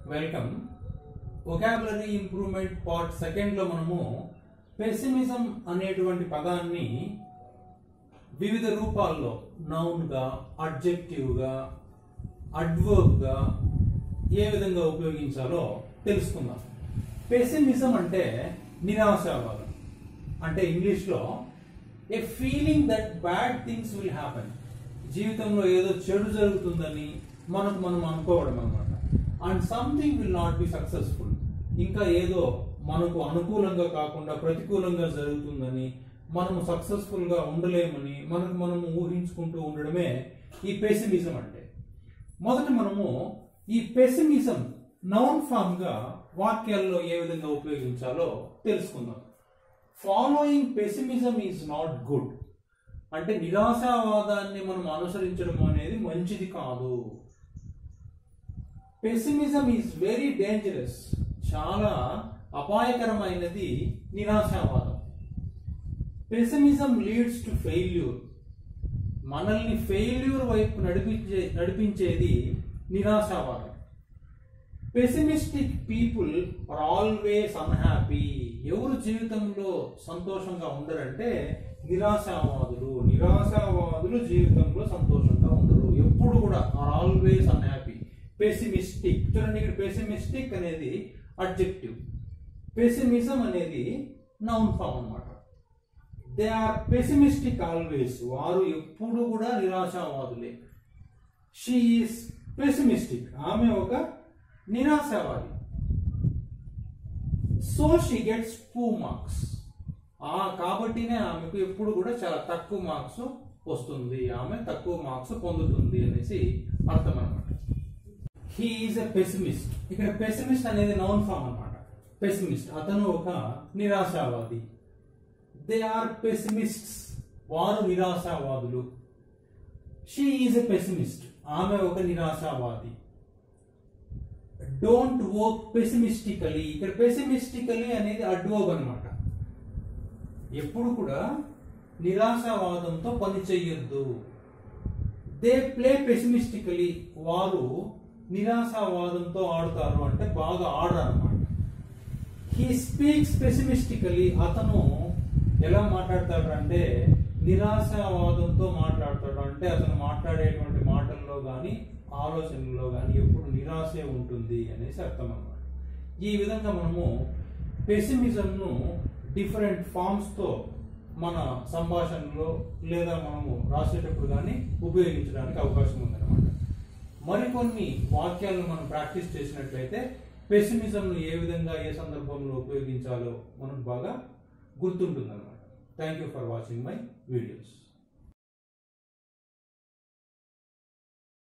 welcome vocabulary improvement part second లో మనము pessimism అనేటువంటి పదాన్ని వివిధ రూపాల్లో నౌన్ గా అడ్జెక్టివ్ గా అడ్వర్బ్ గా ఏ విధంగా ఉపయోగించాలో తెలుసుకుందాం పెసిమిజం అంటే నిరాశావాదం అంటే ఇంగ్లీష్ లో a feeling that bad things will happen జీవితంలో ఏదో చెడు జరుగుతుందని మనకు మనం అనుకోవడం అనమాట and something will not be successful ఇంకా ఏదో మనకు అనుకూలంగా కాకుండా ప్రతికూలంగా జరుగుతుందని మనము సక్సెస్ఫుల్ గా ఉండలేమని మనకు మనము ఊహించుకుంటూ ఉండడమే ఈ పెసిమిజం అంటే మొదట మనము ఈ పెసిమిజం నౌన్ ఫామ్ గా వాక్యాల్లో ఏ విధంగా ఉపయోగించాలో తెలుసుకుందాం following pessimism is not good అంటే నిరాశావాదాన్ని మనం అనుసరించడం అనేది మంచిది కాదు పెసిమిజం ఈజ్ వెరీ డేంజరస్ చాలా అపాయకరమైనది నిరాశావాదం పెసిమిజం లీడ్స్ టు ఫెయిల్యూర్ మనల్ని ఫెయిల్యూర్ వైపు నడిపించే నడిపించేది నిరాశావాదం pessimistic people are always unhappy ఎవరు జీవితంలో సంతోషంగా ఉండరంటే నిరాశావాదులు నిరాశావాదులు జీవితంలో సంతోషంగా ఉండరు ఎప్పుడు కూడా ఆర్ ఆల్వేస్ అన్హ్యాపీ పెసిమిస్టిక్ చూడండి ఇక్కడ పెసిమిస్టిక్ అనేది అడ్జెక్టివ్ పెసిమిజం అనేది నౌన్ ఫామ్ అన్నమాట దే ఆర్ పెసిమిస్టిక్ ఆల్వేస్ వారు ఎప్పుడు కూడా నిరాశావాదులే షీ ఈస్ పెసిమిస్టిక్ ఆమె ఒక నిరాశావాది so she gets two marks ఆ కాబట్టినే ఆమెకు ఎప్పుడు కూడా చాలా తక్కువ మార్క్స్ వస్తుంది ఆమె తక్కువ మార్క్స్ పొందుతుంది అనేసి అర్థం అనమాట హీ ఈజ్ ఎ పెసిమిస్ట్ ఇక్కడ పెసిమిస్ట్ అనేది నౌన్ ఫామ్ అనమాట పెసిమిస్ట్ అతను ఒక నిరాశావాది దే ఆర్ పెసిమిస్ట్స్ వారు నిరాశావాదులు షీ ఈజ్ ఎ పెసిమిస్ట్ ఆమె ఒక నిరాశావాది డోంట్ వర్క్ పెసిమిస్టికలీ ఇక్కడ పెసిమిస్టికలీ అనేది అడ్వర్బ్ అనమాట ఎప్పుడు కూడా నిరాశావాదంతో పని చెయ్యొద్దు దే ప్లే పెసిమిస్టికలీ వారు నిరాశావాదంతో ఆడుతారు అంటే బాగా ఆడరు అనమాట హీ స్పీక్స్ పెసిమిస్టికలీ అతను ఎలా మాట్లాడతాడు అంటే నిరాశావాదంతో మాట్లాడతాడు అంటే అతను మాట్లాడేటువంటి మాటల్లో కానీ ఆలోచనలో కానీ ఎప్పుడు నిరాశే ఉంటుంది అనేసి అర్థం అన్నమాట ఈ విధంగా మనము పెసిమిజంను డిఫరెంట్ ఫామ్స్తో మన సంభాషణలో లేదా మనము రాసేటప్పుడు కానీ ఉపయోగించడానికి అవకాశం ఉందన్నమాట మరికొన్ని వాక్యాలను మనం ప్రాక్టీస్ చేసినట్లయితే పెసిమిజంను ఏ విధంగా ఏ సందర్భంలో ఉపయోగించాలో మనకు బాగా గుర్తుంటుందన్నమాట thank you for watching my videos